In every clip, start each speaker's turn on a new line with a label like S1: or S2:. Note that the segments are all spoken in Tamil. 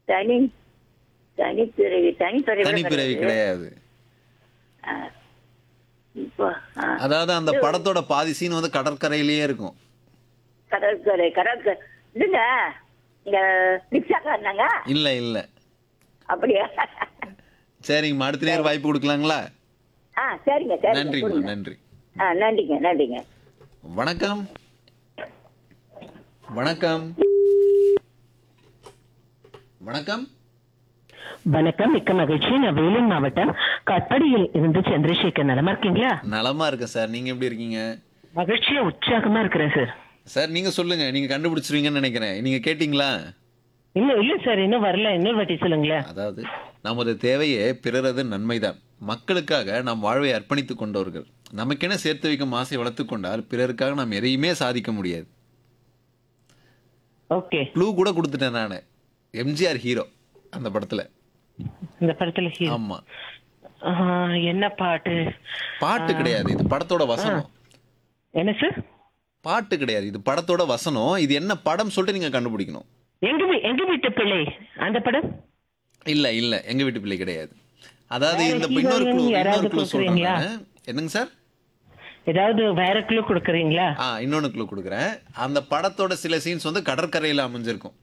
S1: தனி தனிப்பிறவி தனிப்பிறவி
S2: தனிப்பிறவி கிடையாது
S1: இப்போ ஆ,
S2: அதாவது அந்த படத்தோட பாதி சீன் வந்து கடற்கரையிலேயே இருக்கும்
S1: கடற்கரை கடற்கரை இல்லைங்க இங்க ரிக்ஷாக்காரனாங்க
S2: இல்ல இல்ல
S1: அப்படியா
S2: சரிங்கம்மா அடுத்த நேரம் வாய்ப்பு கொடுக்கலாங்களா
S1: ஆ சரிங்க சரிங்க
S2: நன்றிம்மா
S1: கொடுங்க.
S2: நன்றி
S1: ஆ நன்றிங்க நன்றிங்க
S2: வணக்கம் வணக்கம் வணக்கம்
S3: வணக்கம் மிக்க மகிழ்ச்சி நான் வேலூர் மாவட்டம் கட்படியில் இருந்து சந்திரசேகர் நலமா இருக்கீங்களா
S2: நலமா இருக்கேன் சார் நீங்க எப்படி இருக்கீங்க
S3: மகிழ்ச்சியா உற்சாகமா இருக்கிறேன் சார்
S2: சார் நீங்க சொல்லுங்க நீங்க கண்டுபிடிச்சிருவீங்கன்னு நினைக்கிறேன் நீங்க கேட்டீங்களா
S3: இல்ல இல்ல சார் இன்னும் வரல இன்னொரு வாட்டி சொல்லுங்களேன்
S2: அதாவது நமது தேவையே பிறரது நன்மைதான் மக்களுக்காக நாம் வாழ்வை அர்ப்பணித்துக் கொண்டவர்கள் நமக்கென சேர்த்து வைக்கும் ஆசை வளர்த்துக் கொண்டால் பிறருக்காக நாம் எதையுமே சாதிக்க முடியாது
S3: ஓகே
S2: க்ளூ கூட கொடுத்துட்டேன் நான் எம்ஜிஆர் ஹீரோ அந்த படத்துல
S3: இந்த படத்துல hero.
S2: ஆமா
S3: ஆ, என்ன பாட்டு
S2: பாட்டு கிடையாது இது படத்தோட வசனம்
S3: என்ன சார்
S2: பாட்டு கிடையாது இது படத்தோட வசனம் இது என்ன படம் சொல்லிட்டு நீங்க கண்டுபிடிக்கணும்
S3: எங்க வீ- எங்க வீட்டு பிள்ளை அந்த படம்
S2: இல்ல இல்ல எங்க வீட்டு பிள்ளை கிடையாது அதாவது
S3: வேற
S2: இந்த
S3: hero
S2: இன்னொரு க்ளூ
S3: யாராவது
S2: இன்னொரு க்ளூ சொல்றேன்
S3: கொடுக்குறீங்களா?
S2: நானு. என்னங்க சார்
S3: ஏதாவது வேற கிலோ கொடுக்குறீங்களா
S2: ஆ இன்னொன்னு க்ளூ கொடுக்குறேன் அந்த படத்தோட சில சீன்ஸ் வந்து கடற்கரையில அமைஞ்சிருக்கும்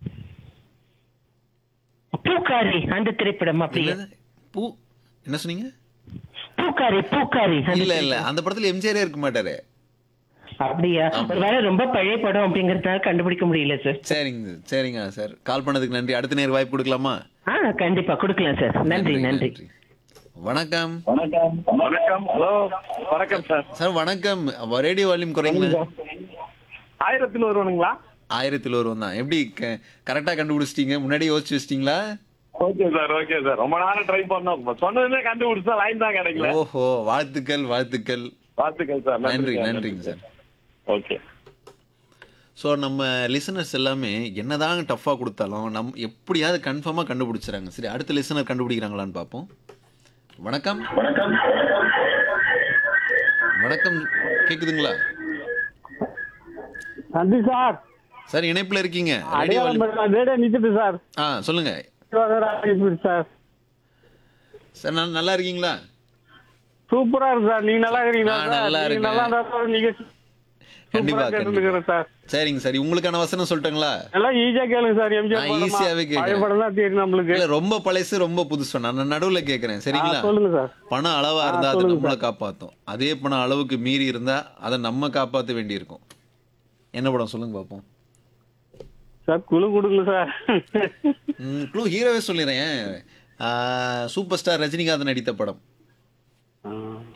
S3: பூக்காரி அந்த திரைப்படம் அப்படியே
S2: என்னது? பூ என்ன சொன்னீங்க
S3: பூக்காரி பூக்காரி அந்த
S2: இல்ல இல்ல அந்த படத்துல எம்ஜிஆரே இருக்க மாட்டாரு
S3: அப்படியா ஒருவேளை ரொம்ப பழைய படம் அப்படிங்கறதுனால கண்டுபிடிக்க முடியல சார்
S2: சரிங்க சரிங்க சார் கால் பண்ணதுக்கு நன்றி அடுத்த நேரம் வாய்ப்பு கொடுக்கலாமா
S3: ஆ கண்டிப்பா கொடுக்கலாம் சார் நன்றி நன்றி
S2: வணக்கம்
S4: வணக்கம் வணக்கம் ஹலோ வணக்கம் சார்
S2: சார் வணக்கம் ரேடியோ வால்யூம் குறைங்களா
S4: ஆயிரத்தில் ஒருவனுங்களா
S2: ஆயிரத்தில் ஒருவன் தான் எப்படி கரெக்டா கண்டுபிடிச்சிட்டீங்க முன்னாடி யோசிச்சு வச்சிட்டீங்களா
S4: ஓகே சார் ஓகே சார் ரொம்ப நேரம் ட்ரை பண்ணோம் சொன்னதுமே கண்டுபிடிச்சா லைன் தான் கிடைக்கல
S2: ஓஹோ வாழ்த்துக்கள் வாழ்த்துக்கள்
S4: வாழ்த்துக்கள் சார்
S2: நன்றி நன்றிங்க சார்
S4: ஓகே
S2: ஸோ நம்ம லிசனர்ஸ் எல்லாமே என்னதான் டஃப்பாக கொடுத்தாலும் நம் எப்படியாவது கன்ஃபார்மாக கண்டுபிடிச்சிறாங்க சரி அடுத்த லிசனர் கண்டுபிடிக்கிறாங்களான்னு பார்ப்போம் வணக்கம்
S4: வணக்கம்
S2: வணக்கம் கேக்குதுங்களா
S5: நன்றி சார்
S2: சார் இணைப்பில் இருக்கீங்க ரேடியோ
S5: அடையாளம் ரேடியோ நிக்குது சார்
S2: ஆ சொல்லுங்க
S5: சார்
S2: சார் நான் நல்லா இருக்கீங்களா
S5: சூப்பரா இருக்கு சார் நீங்க நல்லா இருக்கீங்களா
S2: நான்
S5: சார்
S2: நல்லா
S5: நீங்க
S2: இருக்கேன்.
S5: நல்லா இருந்தா சார் நீங்க
S2: கண்டிப்பா
S5: சூப்பரா
S2: கண்டிப்பா
S5: கேட்டுருக்கிறேன் சார்
S2: சரிங்க சரி உங்களுக்கான வசனம் சொல்லட்டுங்களா
S5: எல்லாம் ஈஸியா கேளுங்க சார் எம்ஜிஆர்
S2: நான்
S5: படமா?
S2: ஈஸியாவே கேக்குறேன்.
S5: பழைய படம் தான் தெரியும் நம்மளுக்கு
S2: இல்ல ரொம்ப பழசு ரொம்ப புதுசு நான் நடுவுல கேக்குறேன் சரிங்களா
S5: ஆ, சொல்லுங்க சார்
S2: பணம் அளவா
S5: ஆ,
S2: இருந்தா அது
S5: சொல்லுங்க
S2: நம்மளை காப்பாத்தும் அதே பணம் அளவுக்கு மீறி இருந்தா அதை நம்ம காப்பாத்த வேண்டியிருக்கும் என்ன படம் சொல்லுங்க பாப்போம்
S5: சார் குழு கொடுங்க சார்
S2: க்ளூ ஹீரோவே சொல்லிடுறேன் ஆ, சூப்பர் ஸ்டார் ரஜினிகாந்த் நடித்த படம்
S5: ஆ.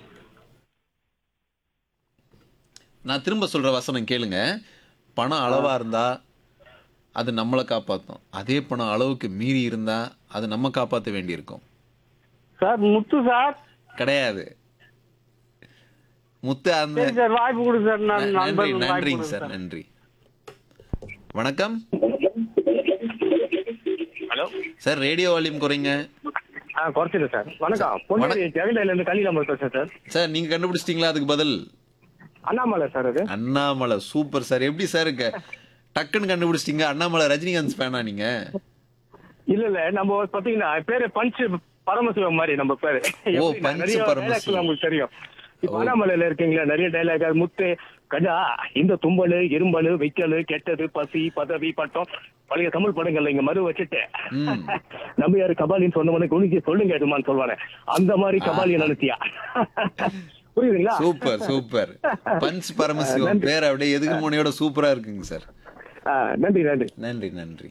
S2: நான் திரும்ப சொல்ற வசனம் கேளுங்க பணம் அளவா இருந்தா அது நம்மளை காப்பாத்தும் அதே பணம் அளவுக்கு மீறி இருந்தா அது நம்ம காப்பாத்த வேண்டியிருக்கும்
S5: சார் முத்து சார்
S2: கிடையாது முத்து அந்த
S5: சரி சார் வாய்ப்பு கொடுங்க சார் நான்
S2: நன்றி
S5: நண்பர்களுக்கு வாய்ப்பு
S2: நன்றிங்க
S5: கொடுங்க
S2: சார் நன்றி வணக்கம்
S4: ஹலோ
S2: சார் ரேடியோ வால்யூம் குறைங்க
S4: ஆ குறைச்சிடு சார் வணக்கம் பொன்னேரி ஜெகலையில இருந்து கலி நம்பர் பேசுறேன் சார்
S2: சார் நீங்க கண்டுபிடிச்சிட்டீங்களா அதுக்கு பதில்
S4: அண்ணாமலை சார் அது
S2: அண்ணாமலை சூப்பர் சார் எப்படி சார் இருக்கு டக்குன்னு கண்டுபிடிச்சிட்டீங்க அண்ணாமலை ரஜினிகாந்த் ஃபேனா நீங்க
S4: இல்ல இல்ல நம்ம பாத்தீங்கன்னா பேரு பஞ்ச் பரமசிவம் மாதிரி நம்ம பேரு
S2: ஓ,
S4: எப்படின்னா,
S2: பஞ்ச்
S4: நிறைய
S2: பரமசிவம்.
S4: dialogues நமக்கு தெரியும் இப்ப அண்ணாமலையில இருக்கீங்களா நிறைய டைலாக் முத்து கடா இந்த தும்பலு இரும்பலு வைக்கலு கெட்டது பசி பதவி பட்டம் பழைய தமிழ் படங்கள்ல இங்க மறு வச்சுட்டு
S2: ம்.
S4: நம்ம யாரு கபாலின்னு சொன்னவனே குனிஞ்சு சொல்லுங்க எதுமான்னு சொல்லுவானே அந்த மாதிரி கபாலியை நினைச்சியா புரியுதுங்களா
S2: சூப்பர் சூப்பர் பஞ்ச் பரமசிவம் பேர் அப்படியே எதுக்கு முனையோட சூப்பரா இருக்குங்க சார்
S4: ஆ, நன்றி நன்றி
S2: நன்றி நன்றி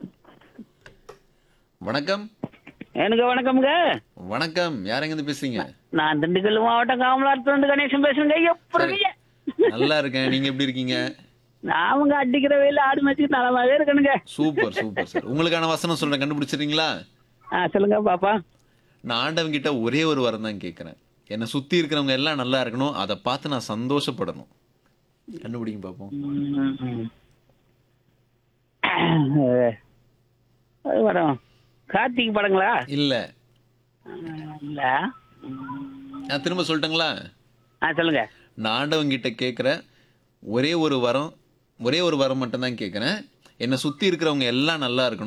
S2: வணக்கம்
S6: எனக்கு வணக்கம்ங்க
S2: வணக்கம் யாரெங்க இருந்து பேசுறீங்க
S6: நான் திண்டுக்கல் மாவட்டம் காமலாத்துல இருந்து கணேசன் பேசுறேங்க எப்படி
S2: நல்லா இருக்கேன் நீங்க எப்படி இருக்கீங்க
S6: நாமங்க அடிக்கிற வெயில ஆடு மேய்ச்சிட்டு நலமாவே இருக்கணுங்க
S2: சூப்பர் சூப்பர் சார் உங்களுக்கான வசனம் சொல்றேன் கண்டுபிடிச்சிருக்கீங்களா
S6: ஆ சொல்லுங்க பாப்பா
S2: நான் ஆண்டவன் கிட்ட ஒரே ஒரு வரம் தான் கேட்கிறேன் என்னை சுத்தி இருக்கிறவங்க எல்லாம் நல்லா இருக்கணும் அதை பார்த்து நான் சந்தோஷப்படணும் கண்டுபிடிங்க பார்ப்போம்
S6: அது வரோம் கார்த்திக் படங்களா
S2: இல்ல
S6: இல்ல
S2: நான் திரும்ப சொல்லட்டுங்களா
S6: ஆ சொல்லுங்க
S2: நான் ஆண்டவன் கிட்ட கேட்குற ஒரே ஒரு வரம் ஒரே ஒரு வரம் மட்டும் தான் கேட்குறேன் என்னை சுத்தி இருக்கிறவங்க எல்லாம் நல்லா இருக்கணும்